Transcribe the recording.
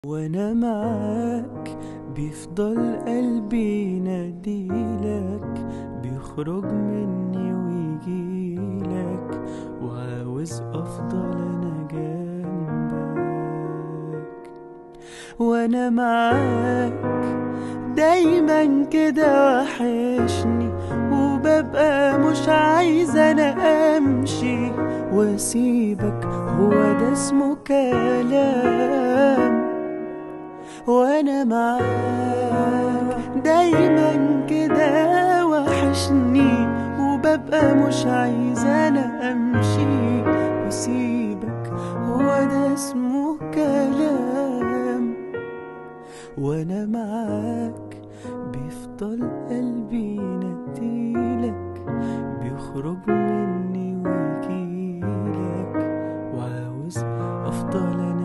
وانا معاك بيفضل قلبي يناديلك بيخرج مني ويجيلك وعاوز افضل انا جنبك وانا معاك دايما كده وحشني وببقى مش عايزة انا امشي واسيبك هو ده اسمه كلام وانا معاك دايما كده وحشني وببقى مش عايزة انا امشي واسيبك هو ده اسمه كلام وانا معاك بيفضل قلبي يناديلك بيخرج مني ويجيلك وعاوز افضل انا